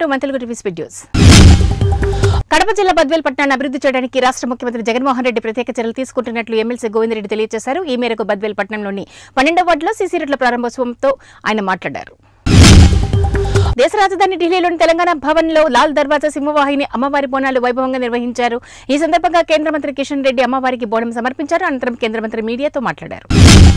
to మన Telugu TV speed news Kadapa జిల్లా బద్వేల్ పట్టణాన్ని అభివృద్ధి చేయడానికి రాష్ట్ర ముఖ్యమంత్రి జగన్మోహన్ రెడ్డి ప్రత్యేక చర్యలు తీసుకుంటున్నట్లు ఎమ్మెల్సీ గోవిందరెడ్డి తెలియజేశారు ఈ మేరకు బద్వేల్ పట్టణంలోని పన్నెండవ వార్డులో సీసీ రోడ్ల ప్రారంభోత్సవంతో ఆయన మాట్లాడారు దేశ రాజధాని ఢిల్లీలోని తెలంగాణ భవన్ లో లాల్ దర్వాజా సింహవాహిని అమ్మవారి బోనాలు వైభవంగా నిర్వహించారు ఈ సందర్భంగా కేంద్ర మంత్రి కిషన్ రెడ్డి అమ్మవారికి బోనం సమర్పించారు అనంతరం కేంద్ర మంత్రి మీడియాతో మాట్లాడారు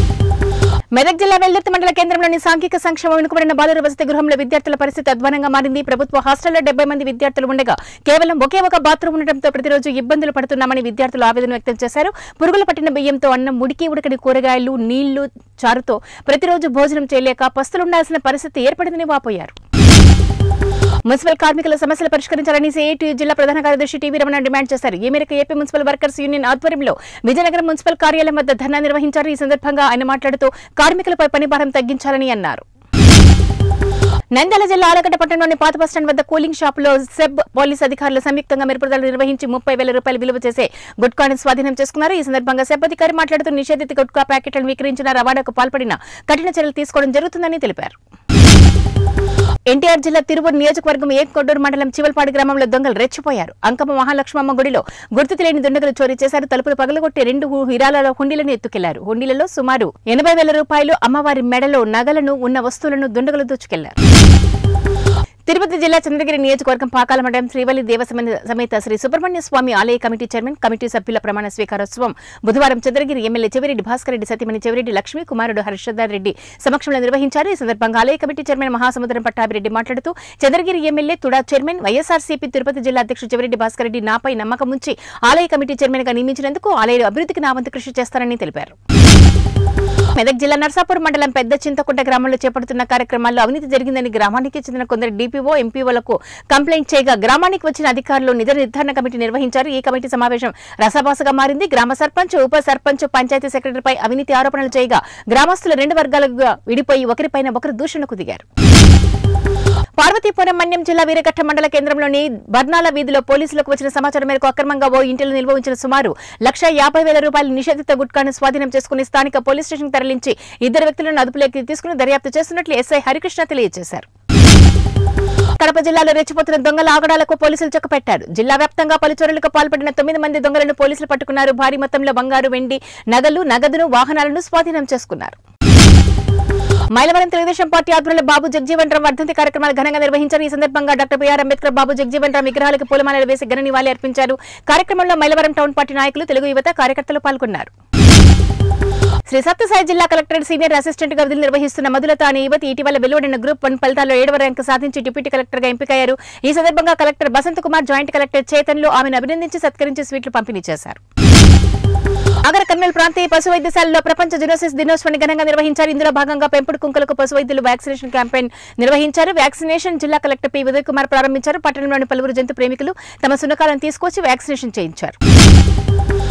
మెదక్ జిల్లా వెల్దుర్తి మండల కేంద్రంలోని సాంఘిక సంక్షేమ వెనుకబడిన బాలుర వసతి గృహంలో విద్యార్థుల పరిస్థితి అధ్వానంగా మారింది ప్రభుత్వ హాస్టల్లో డెబ్బై మంది విద్యార్థులు ఉండగా కేవలం ఒకే ఒక బాత్రూమ్ ఉండటంతో ప్రతిరోజు ఇబ్బందులు పడుతున్నామని విద్యార్థులు ఆవేదన వ్యక్తం చేశారు పురుగులు పట్టిన బియ్యంతో అన్నం ఉడికి ఉడకని కూరగాయలు నీళ్లు చారుతో ప్రతిరోజు భోజనం చేయలేక పస్తులుండాల్సిన పరిస్థితి ఏర్పడిందని వాపోయారు మున్సిపల్ కార్మికుల సమస్యలు పరిష్కరించాలని సిఐటి జిల్లా ప్రధాన కార్యదర్శి టీవీ రమణ డిమాండ్ చేశారు ఈ మేరకు ఏపీ మున్సిపల్ వర్కర్స్ యూనియన్ ఆధ్వర్యంలో విజయనగరం మున్సిపల్ కార్యాలయం వద్ద ధర్నా నిర్వహించారు ఈ సందర్భంగా ఆయన మాట్లాడుతూ కార్మికులపై పనిభారం తగ్గించాలని అన్నారు నంద్యాల జిల్లా ఆలగడ్డ పట్టణంలోని పాత బస్టాండ్ వద్ద కూలింగ్ షాప్ లో సెబ్ పోలీస్ అధికారులు సంయుక్తంగా మెరుపుదలు నిర్వహించి ముప్పై వేల రూపాయలు విలువ చేసే గుట్కాను స్వాధీనం చేసుకున్నారు ఈ సందర్భంగా సెబ్ అధికారి మాట్లాడుతూ నిషేధిత గుట్కా ప్యాకెట్లను విక్రయించిన రవాణాకు పాల్పడిన కఠిన చర్యలు తీసుకోవడం జరుగుతుందని తెలిపారు ఎన్టీఆర్ జిల్లా తిరువూరు నియోజకవర్గం ఏ కొడ్డూరు మండలం చివల్పాడు గ్రామంలో దొంగలు రెచ్చిపోయారు అంకమ్మ మహాలక్ష్మమ్మ గుడిలో గుర్తు తెలియని దుండగులు చోరీ చేశారు తలుపులు పగలగొట్టి రెండు హిరాలలో హుండీలను ఎత్తుకెళ్లారు హుండీలలో సుమారు ఎనభై వేల రూపాయలు అమ్మవారి మెడలో నగలను ఉన్న వస్తువులను దుండగులు దోచుకెళ్లారు తిరుపతి జిల్లా చంద్రగిరి నియోజకవర్గం పాకాల మండలం శ్రీవల్లి దేవసమ సమేత శ్రీ సుబ్రహ్మణ్య స్వామి ఆలయ కమిటీ చైర్మన్ కమిటీ సభ్యుల ప్రమాణ స్వీకారోత్సవం బుధవారం చంద్రగిరి ఎమ్మెల్యే చెవిరెడ్డి భాస్కర్ రెడ్డి సతీమణి చెవిరెడ్డి లక్ష్మీ కుమారుడు హర్షధర్ రెడ్డి సమక్షంలో నిర్వహించారు ఈ సందర్భంగా ఆలయ కమిటీ చైర్మన్ మహాసముద్రం పట్టాభిరెడ్డి మాట్లాడుతూ Chandragiri MLA TUDA chairman YSRCP Tirupati జిల్లా అధ్యక్షుడు చెవిరెడ్డి భాస్కర్ రెడ్డి నాపై నమ్మకం ఉంచి ఆలయ కమిటీ చైర్మన్ గా నియమించినందుకు ఆలయ అభివృద్ధికి నా వంతు కృషి చేస్తానని తెలిపారు మెదక్ జిల్లా నర్సాపూర్ మండలం పెద్ద చింతకుంట గ్రామంలో చేపడుతున్న కార్యక్రమాల్లో అవినీతి జరిగిందని గ్రామానికి చెందిన కొందరు డీపీఓ ఎంపీఓలకు కంప్లైంట్ చేయగా గ్రామానికి వచ్చిన అధికారులు నిజ నిర్ధారణ కమిటీ నిర్వహించారు ఈ కమిటీ సమావేశం రసభాసగా మారింది గ్రామ సర్పంచ్ ఉప సర్పంచ్ పంచాయతీ సెక్రటరీపై అవినీతి ఆరోపణలు చేయగా గ్రామస్తులు రెండు వర్గాలుగా విడిపోయి ఒకరిపైన ఒకరు దూషణకు దిగారు పార్వతీపురం మన్యం జిల్లా వీరఘట్ట మండల కేంద్రంలోని బర్నాల వీధిలో పోలీసులకు వచ్చిన సమాచారం మేరకు అక్రమంగా ఓ ఇంటిలో నిల్వ ఉంచిన సుమారు లక్ష యాభై వేల రూపాయల నిషేధిత గుట్కాను స్వాధీనం చేసుకుని స్థానిక పోలీస్ స్టేషన్ తరలించి ఇద్దరు వ్యక్తులను అదుపులోకి తీసుకుని దర్యాప్తు చేస్తున్నట్లు ఎస్ఐ హరికృష్ణ తెలియజేశారు కడప జిల్లాలో రెచ్చిపోతున్న దొంగల ఆగడాలకు పోలీసులు చెక్కపెట్టారు జిల్లా వ్యాప్తంగా పలు చోరులకు పాల్పడిన తొమ్మిది మంది దొంగలను పోలీసులు పట్టుకున్నారు భారీ మొత్తంలో బంగారు వెండి నగలు నగదును వాహనాలను స్వాధీనం చేసుకున్నారు మైలవరం తెలుగుదేశం పార్టీ ఆధ్వర్యంలో బాబు జగ్జీవన్ రామ్ వర్ధంతి కార్యక్రమాలు ఘనంగా నిర్వహించారు ఈ సందర్భంగా డాక్టర్ బిఆర్ అంబేద్కర్ బాబు జగ్జీవన్ రామ్ విగ్రహాలకు పూలమాలలు వేసి ఘన నివాళి అర్పించారు కార్యక్రమంలో మైలవరం టౌన్ పార్టీ నాయకులు తెలుగు యువత కార్యకర్తలు పాల్గొన్నారు శ్రీ సత్యసాయి జిల్లా కలెక్టరేట్ సీనియర్ అసిస్టెంట్ గా విధులు నిర్వహిస్తున్న మధులత అనే యువతి ఇటీవల వెలువడిన గ్రూప్ వన్ ఫలితాల్లో ఏడవ ర్యాంకు సాధించి డిప్యూటీ కలెక్టర్ గా ఎంపికయ్యారు ఈ సందర్భంగా collector Basant Kumar joint collector చేతన్లు ఆమెను అభినందించి సత్కరించి స్వీట్లు పంపిణీ చేశారు నగర కర్నూలు ప్రాంతీయ పశు వైద్యశాలలో ప్రపంచ జునోసిస్ దినోత్సవాన్ని ఘనంగా నిర్వహించారు ఇందులో భాగంగా పెంపుడు కుంకలకు పశు వైద్యులు వ్యాక్సినేషన్ క్యాంపెయిన్ నిర్వహించారు వ్యాక్సినేషన్ జిల్లా కలెక్టర్ పి ఉదయ్ కుమార్ ప్రారంభించారు పట్టణంలోని పలువురు జంతు ప్రేమికులు తమ సునకాలను తీసుకొచ్చి వ్యాక్సినేషన్ చేయించారు